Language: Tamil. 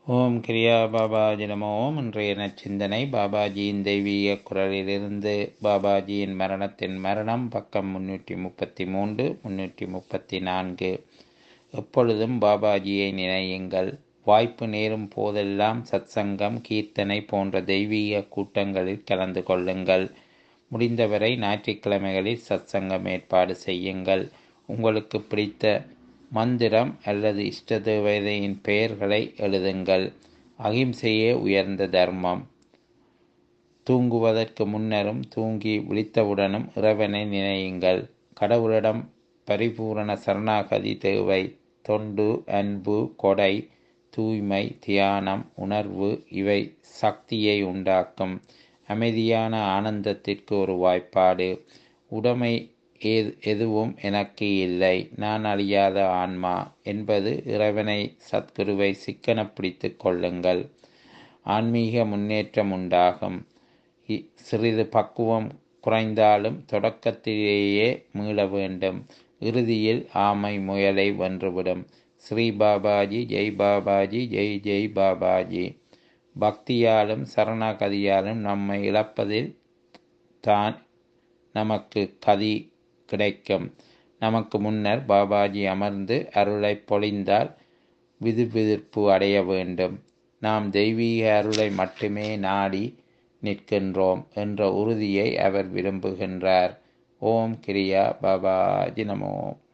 ஓம் கிரியா பாபாஜி நமோ ஓம் இன்றைய நச்சிந்தனை பாபாஜியின் தெய்வீக குரலிலிருந்து பாபாஜியின் மரணத்தின் மரணம் பக்கம் முன்னூற்றி முப்பத்தி மூன்று முன்னூற்றி முப்பத்தி நான்கு எப்பொழுதும் பாபாஜியை நினையுங்கள் வாய்ப்பு நேரும் போதெல்லாம் சத்சங்கம் கீர்த்தனை போன்ற தெய்வீக கூட்டங்களில் கலந்து கொள்ளுங்கள் முடிந்தவரை ஞாயிற்றுக்கிழமைகளில் சத்சங்கம் ஏற்பாடு செய்யுங்கள் உங்களுக்கு பிடித்த மந்திரம் அல்லது இஷ்ட தேவதையின் பெயர்களை எழுதுங்கள் அகிம்சையே உயர்ந்த தர்மம் தூங்குவதற்கு முன்னரும் தூங்கி விழித்தவுடனும் இறைவனை நினையுங்கள் கடவுளிடம் பரிபூரண சரணாகதி தேவை தொண்டு அன்பு கொடை தூய்மை தியானம் உணர்வு இவை சக்தியை உண்டாக்கும் அமைதியான ஆனந்தத்திற்கு ஒரு வாய்ப்பாடு உடைமை எதுவும் எனக்கு இல்லை நான் அழியாத ஆன்மா என்பது இறைவனை சத்குருவை சிக்கன பிடித்து கொள்ளுங்கள் ஆன்மீக முன்னேற்றம் உண்டாகும் சிறிது பக்குவம் குறைந்தாலும் தொடக்கத்திலேயே மீள வேண்டும் இறுதியில் ஆமை முயலை வென்றுவிடும் ஸ்ரீ பாபாஜி ஜெய் பாபாஜி ஜெய் ஜெய் பாபாஜி பக்தியாலும் சரணாகதியாலும் நம்மை இழப்பதில் தான் நமக்கு கதி கிடைக்கும் நமக்கு முன்னர் பாபாஜி அமர்ந்து அருளை பொழிந்தால் விதுவிதிர்ப்பு அடைய வேண்டும் நாம் தெய்வீக அருளை மட்டுமே நாடி நிற்கின்றோம் என்ற உறுதியை அவர் விரும்புகின்றார் ஓம் கிரியா பாபாஜி நமோ